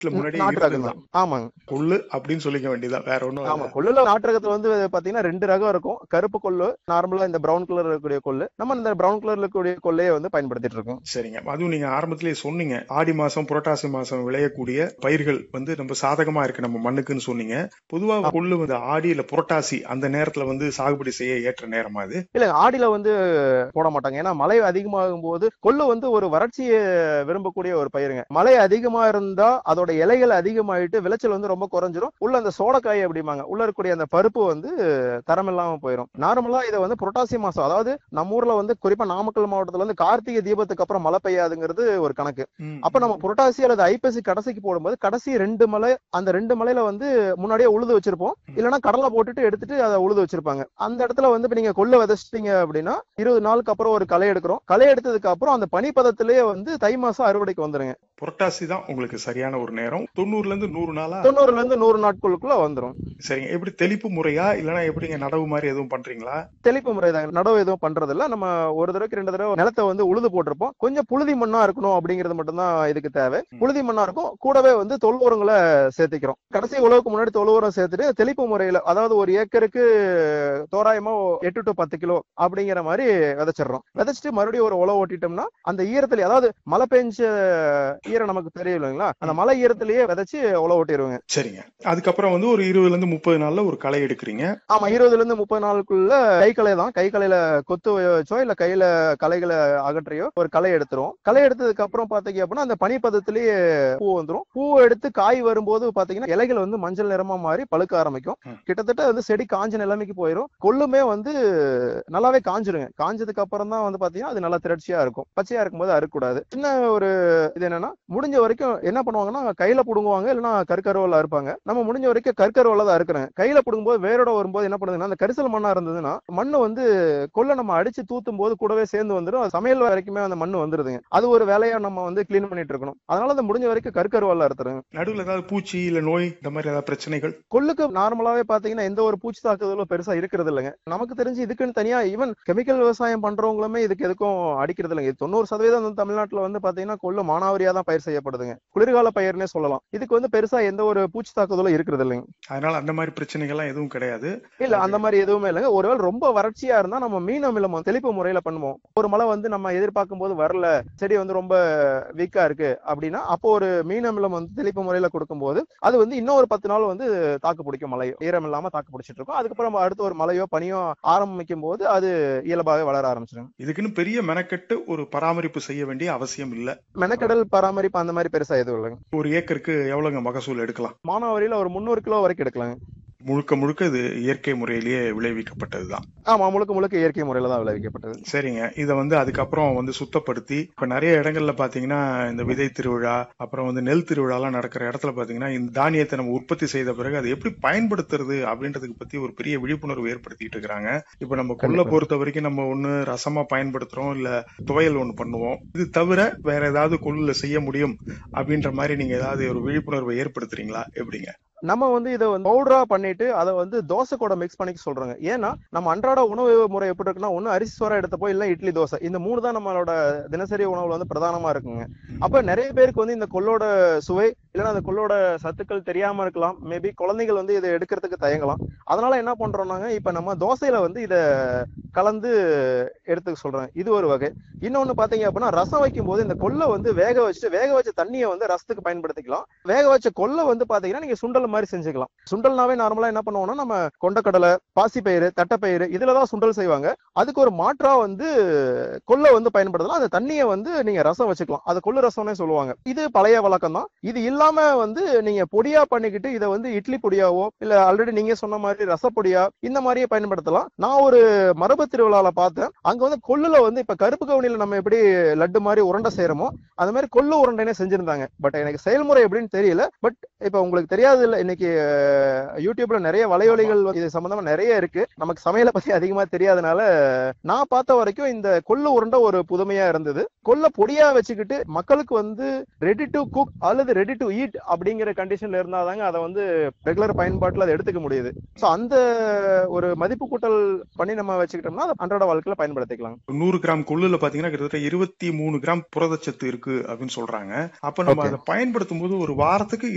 இல்ல முன்னாடி நாட்டு ரகம் இருந்ததுதான் தான் ஆமாங்க கொள்ளு அப்படின்னு சொல்லிக்க வேண்டியதுதான் வேற ஒண்ணும் ஆமா கொள்ளுல நாட்டு ரகத்துல வந்து பாத்தீங்கன்னா ரெண்டு ரகம் இருக்கும் கருப்பு கொள்ளு நார்மலா இந்த பிரவுன் கலர் இருக்கக்கூடிய கொள்ளு நம்ம இந்த பிரவுன் கலர்ல இருக்கக்கூடிய கொள்ளையை வந்து பயன்படுத்திட்டு இருக்கோம் சரிங்க அதுவும் நீங்க ஆரம்பத்திலேயே சொன்னீங்க ஆடி மாசம் புரட்டாசி மாசம் விளையக்கூடிய பயிர்கள் வந்து ரொம்ப சாதகமா இருக்கு நம்ம மண்ணுக்குன்னு சொன்னீங்க பொதுவா கொள்ளு வந்து ஆடி இல்ல புரட்டாசி அந்த நேரத்துல வந்து சாகுபடி செய்ய ஏற்ற நேரமா அது இல்ல ஆடியில வந்து போட மாட்டாங்க ஏன்னா மழை அதிகமாகும் போது கொள்ளு வந்து ஒரு வறட்சியை விரும்பக்கூடிய ஒரு பயிருங்க மழை அதிகமா இருந்தா அதோட இலைகள் அதிகமாயிட்டு விளைச்சல் வந்து ரொம்ப குறைஞ்சிரும் உள்ள அந்த சோடக்காய் அப்படிம்பாங்க உள்ள இருக்கக்கூடிய அந்த பருப்பு வந்து தரம் இல்லாம போயிடும் நார்மலா இதை வந்து புரட்டாசி மாசம் அதாவது நம்ம ஊர்ல வந்து குறிப்பா நாமக்கல் மாவட்டத்துல வந்து கார்த்திகை தீபத்துக்கு அப்புறம் மழை பெய்யாதுங்கிறது ஒரு கணக்கு ம், அப்ப நம்ம புரட்டாசி அல்லது ஐப்பசி கடைசிக்கு போடும்போது கடைசி ரெண்டு மலை அந்த ரெண்டு மலையில வந்து முன்னாடியே உழுது வச்சிருப்போம் இல்லைன்னா கடலை போட்டுட்டு எடுத்துட்டு அதை உழுது வச்சிருப்பாங்க அந்த இடத்துல வந்து இப்ப நீங்க கொள்ள விதைச்சிட்டீங்க அப்படின்னா இருபது நாளுக்கு அப்புறம் ஒரு களை எடுக்கிறோம் களை எடுத்ததுக்கு அப்புறம் அந்த பனிப்பதத்திலேயே வந்து தை மாசம் அறுவடைக்கு வந்துருங்க புரட்டாசி தான் உங்களுக்கு சரியான ஒரு நேரம் தொண்ணூறுல இருந்து நூறு நாளா தொண்ணூறுல இருந்து நூறு நாட்களுக்குள்ள வந்துரும் சரிங்க எப்படி தெளிப்பு முறையா இல்லனா எப்படிங்க நடவு மாதிரி எதுவும் பண்றீங்களா தெளிப்பு முறை தாங்க நடவு எதுவும் பண்றது இல்ல நம்ம ஒரு தடவைக்கு ரெண்டு தடவை நிலத்தை வந்து உழுது போட்டிருப்போம் கொஞ்சம் புழுதி மண்ணா இருக்கணும் அப்படிங்கிறது மட்டும்தான் இதுக்கு தேவை புழுதி மண்ணா இருக்கும் கூடவே வந்து தொழு உரங்களை சேர்த்திக்கிறோம் கடைசி உழவுக்கு முன்னாடி தொழு உரம் சேர்த்துட்டு தெளிப்பு முறையில அதாவது ஒரு ஏக்கருக்கு தோராயமா எட்டு டு பத்து கிலோ அப்படிங்கிற மாதிரி விதைச்சிடுறோம் விதைச்சிட்டு மறுபடியும் ஒரு உழவு ஓட்டிட்டோம்னா அந்த ஈரத்துல அதாவது மழை பெஞ்ச ஈரம் நமக்கு தெரியும் இல்லைங்களா அந்த மழை ஈரத்திலேயே விதைச்சு உழவு ஓட்டிடுவோங்க சரிங்க அதுக்கப்புறம் வந்து ஒரு இருபதுல இருந்து முப்பது நாள்ல ஒரு களை எடுக்கிறீங்க ஆமா இருபதுல இருந்து முப்பது நாளுக்குள்ள கை களை தான் கை களையில கொத்து வச்சோ இல்ல கையில களைகளை அகற்றியோ ஒரு களை எடுத்துரும் களை எடுத்ததுக்கு அப்புறம் பாத்தீங்க அப்படின்னா அந்த பனிப்பதத்திலேயே பூ வந்துரும் பூ எடுத்து காய் வரும்போது பாத்தீங்கன்னா இலைகள் வந்து மஞ்சள் நிறமா மாறி பழுக்க ஆரம்பிக்கும் ம். கிட்டத்தட்ட வந்து செடி காஞ்ச நிலைமைக்கு போயிடும் கொள்ளுமே வந்து நல்லாவே காஞ்சிருங்க காஞ்சதுக்கு அப்புறம் தான் வந்து பாத்தீங்கன்னா அது நல்லா திரட்சியா இருக்கும் பச்சையா இருக்கும்போது அறுக்கக்கூடாது சின்ன ஒரு இது என்னன்னா முடிஞ்ச வரைக்கும் என்ன பண்ணுவாங்கன்னா கையில புடுங்குவாங்க இல்லைன்னா கற்கருவல அறுப்பாங்க நம்ம முடிஞ்ச வரைக்கும் கற்கருவல தான் அறுக்குறாங்க கையில புடுங்கும்போது வேரோட வரும்போது என்ன பண்ணுதுன்னா அந்த கரிசல் மண்ணா இருந்ததுன்னா மண்ணு வந்து கொள்ள நம்ம அடிச்சு தூத்தும் போது கூடவே சேர்ந்து வந்துடும் அது சமையல் வரைக்குமே அந்த மண்ணு வந்துருதுங்க அது ஒரு வேலையா நம்ம வந்து க்ளீன் பண்ணிட்டு இருக்கணும் அதனால அது முடிஞ்ச வரைக்கும் கற்கருவல அறுத்துருங்க நடுவுல ஏதாவது பூச்சி இல்ல நோய் இந்த மாதிரி ஏதாவது பிரச்சனைகள் கொள்ளுக்கு நார்மலாவே பாத்தீங்கன்னா எந்த ஒரு பூச்சி தாக்குதலும் பெருசா இருக்கிறது இல்லைங்க நமக்கு தெரிஞ்சு இதுக்குன்னு தனியா ஈவன் கெமிக்கல் விவசாயம் பண்றவங்களுமே இதுக்கு எதுக்கும் அடிக்கிறது இல்லைங்க இது தொண்ணூறு சதவீதம் வந்து தமிழ்நாட்டுல வந்து பாத்தீங்கன்னா கொள்ளு மானாவரியா தான் பயிர் செய்யப்படுதுங்க குளிர்கால பயிர்னே சொல்லலாம் இதுக்கு வந்து பெருசா எந்த ஒரு பூச்சி தாக்குதலும் இருக்கிறது இல்லைங்க அதனால அந்த மாதிரி பிரச்சனைகள்லாம் எதுவும் கிடையாது இல்ல அந்த மாதிரி எதுவுமே இல்லைங்க ஒருவேளை ரொம்ப வறட்சியா இருந்தா நம்ம மீன் அமிலம் தெளிப்பு முறையில பண்ணுவோம் ஒரு மழை வந்து நம்ம எதிர்பார்க்கும் போது வரல செடி வந்து ரொம்ப வீக்கா இருக்கு அப்படின்னா அப்போ ஒரு மீன் அமிலம் வந்து தெளிப்பு முறையில கொடுக்கும்போது அது வந்து இன்னும் ஒரு பத்து நாள் வந்து தாக்கு பிடிக்கும் மழை ஈரம் இல்லாம தாக்கு பிடிச்சிட்டு இருக்கும் அதுக்கப்புறம் அடுத்து ஒரு மழையோ பனியோ ஆரம்பிக்கும் போது அது இயல்பாகவே வளர ஆரம்பிச்சிடும் இதுக்குன்னு பெரிய மெனக்கெட்டு ஒரு பராமரிப்பு செய்ய வேண்டிய அவசியம் இல்ல மெனக்கடல் பராமரிப்பு அந்த மாதிரி பெருசா எதுவும் இல்லைங்க ஒரு ஏக்கருக்கு எவ்வளவுங்க மகசூல் எடுக்கலாம் மானாவரியில ஒரு முந்நூறு கிலோ வரைக்கும் எடுக்கலாங்க முழுக்க முழுக்க இது இயற்கை முறையிலேயே விளைவிக்கப்பட்டதுதான் ஆமா முழுக்க முழுக்க இயற்கை முறையில தான் விளைவிக்கப்பட்டது சரிங்க இதை வந்து அதுக்கப்புறம் வந்து சுத்தப்படுத்தி இப்ப நிறைய இடங்கள்ல பாத்தீங்கன்னா இந்த விதை திருவிழா அப்புறம் வந்து நெல் திருவிழாலாம் நடக்கிற இடத்துல பாத்தீங்கன்னா இந்த தானியத்தை நம்ம உற்பத்தி செய்த பிறகு அதை எப்படி பயன்படுத்துறது அப்படின்றதுக்கு பத்தி ஒரு பெரிய விழிப்புணர்வு ஏற்படுத்திட்டு இருக்கிறாங்க இப்ப நம்ம கொள்ள கண்டிப்பா. பொறுத்த வரைக்கும் நம்ம ஒண்ணு ரசமா பயன்படுத்துறோம் இல்ல துவையல் ஒண்ணு பண்ணுவோம் இது தவிர வேற ஏதாவது கொள்ளுல செய்ய முடியும் அப்படின்ற மாதிரி நீங்க ஏதாவது ஒரு விழிப்புணர்வை ஏற்படுத்துறீங்களா எப்படிங்க நம்ம வந்து இதை வந்து பவுடரா பண்ணிட்டு அதை வந்து தோசை கூட மிக்ஸ் பண்ணிக்க சொல்றாங்க ஏன்னா நம்ம அன்றாட உணவு முறை எப்படி இருக்குன்னா ஒண்ணு அரிசி சோறா எடுத்தப்போ இல்ல இட்லி தோசை இந்த மூணு தான் நம்மளோட தினசரி உணவுல வந்து பிரதானமா இருக்குங்க அப்ப நிறைய பேருக்கு வந்து இந்த கொள்ளோட சுவை இல்லைன்னா அந்த கொள்ளோட சத்துக்கள் தெரியாம இருக்கலாம் மேபி குழந்தைகள் வந்து இதை எடுக்கிறதுக்கு தயங்கலாம் அதனால என்ன பண்றோம்னாங்க இப்ப நம்ம தோசையில வந்து இத கலந்து எடுத்துக்க சொல்றாங்க இது ஒரு வகை இன்னொன்னு பாத்தீங்க அப்படின்னா ரசம் வைக்கும் போது இந்த கொள்ளை வந்து வேக வச்சுட்டு வேக வச்ச தண்ணியை வந்து ரசத்துக்கு பயன்படுத்திக்கலாம் வேக வச்ச கொள்ளை வந்து பாத்தீங்கன்னா நீங்க சுண்டல் மாதிரி செஞ்சுக்கலாம் சுண்டல்னாவே நார்மலா என்ன பண்ணுவோம்னா நம்ம கொண்டக்கடலை பாசிப்பயிறு தட்டைப்பயிறு இதுலதான் சுண்டல் செய்வாங்க அதுக்கு ஒரு மாற்றா வந்து கொள்ளை வந்து பயன்படுத்தலாம் அந்த தண்ணியை வந்து நீங்க ரசம் வச்சுக்கலாம் அது கொள்ளு ரசம்னே சொல்லுவாங்க இது பழைய வழக்கம் தான் இது இல்லாம வந்து நீங்க பொடியா பண்ணிக்கிட்டு இதை வந்து இட்லி பொடியாவோ இல்ல ஆல்ரெடி நீங்க சொன்ன மாதிரி ரசப்பொடியா இந்த மாதிரியே பயன்படுத்தலாம் நான் ஒரு மரபு திருவிழால பார்த்தேன் அங்க வந்து கொள்ளுல வந்து இப்ப கருப்பு கவுனில நம்ம எப்படி லட்டு மாதிரி உருண்டை செய்யறோமோ அது மாதிரி கொள்ளு உருண்டைனே செஞ்சிருந்தாங்க பட் எனக்கு செயல்முறை எப்படின்னு தெரியல பட் இப்ப உங்களுக்கு தெரியாது இல்ல இன்னைக்கு அஹ், யூடியூப்ல நிறைய வலையொலிகள் இது சம்பந்தமா நிறைய இருக்கு நமக்கு சமையலை பத்தி அதிகமா தெரியாதனால நான் பார்த்த வரைக்கும் இந்த கொள்ளு உருண்டை ஒரு புதுமையா இருந்தது கொள்ள பொடியா வச்சுக்கிட்டு மக்களுக்கு வந்து ரெடி டு குக் அல்லது ரெடி டு ஈட் அப்படிங்கிற கண்டிஷன்ல இருந்தாதாங்க அதை வந்து ரெகுலர் பயன்பாட்டுல அதை எடுத்துக்க முடியுது சோ அந்த ஒரு மதிப்பு கூட்டல் பண்ணி நம்ம வச்சுக்கிட்டோம்னா அதை அன்றாட வாழ்க்கையில பயன்படுத்திக்கலாம் நூறு கிராம் கொள்ளுல பாத்தீங்கன்னா கிட்டத்தட்ட இருபத்தி மூணு கிராம் புரதச்சத்து இருக்கு அப்படின்னு சொல்றாங்க அப்ப நம்ம Okay. அதை பயன்படுத்தும் போது ஒரு வாரத்துக்கு